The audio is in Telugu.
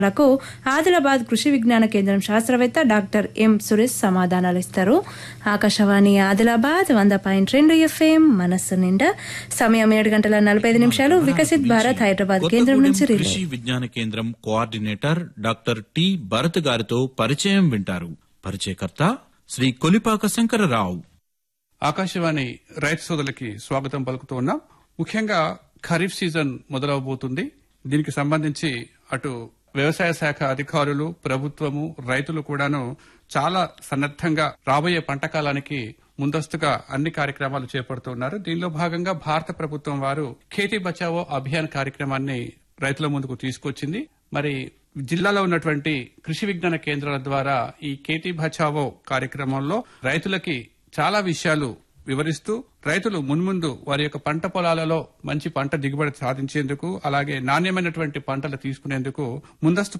లకు ఆదిలాబాద్ కృషి విజ్ఞాన కేంద్రం శాస్త్రవేత్త డాక్టర్ ఎం సురేష్ సమాధానాలు ఇస్తారు ఆకాశవాణి ఆదిలాబాద్ వంద పాయింట్ రెండు ఎఫ్ఎం మనస్సు నిండా సమయం ఏడు గంటల నలభై ఐదు నిమిషాలు వికసిత్ భారత్ హైదరాబాద్ కేంద్రం కొత్తగూడెం నుంచి రిలే కృషి విజ్ఞాన కేంద్రం కోఆర్డినేటర్ డాక్టర్ టి భరత్ గారితో పరిచయం వింటారు పరిచయకర్త శ్రీ కొలిపాక శంకరరావు ఆకాశవాణి రైతు సోదరులకి స్వాగతం పలుకుతూ ఉన్నాం ముఖ్యంగా ఖరీఫ్ సీజన్ మొదలవబోతుంది దీనికి సంబంధించి అటు వ్యవసాయ శాఖ అధికారులు ప్రభుత్వము రైతులు కూడాను చాలా సన్నద్ధంగా రాబోయే పంట కాలానికి ముందస్తుగా అన్ని కార్యక్రమాలు చేపడుతున్నారు దీనిలో భాగంగా భారత ప్రభుత్వం వారు ఖేతీ బచావో అభియాన్ కార్యక్రమాన్ని రైతుల ముందుకు తీసుకొచ్చింది మరి జిల్లాలో ఉన్నటువంటి కృషి విజ్ఞాన కేంద్రాల ద్వారా ఈ ఖేతీ బచావో కార్యక్రమంలో రైతులకి చాలా విషయాలు వివరిస్తూ రైతులు మున్ముందు వారి యొక్క పంట పొలాలలో మంచి పంట దిగుబడి సాధించేందుకు అలాగే నాణ్యమైనటువంటి పంటలు తీసుకునేందుకు ముందస్తు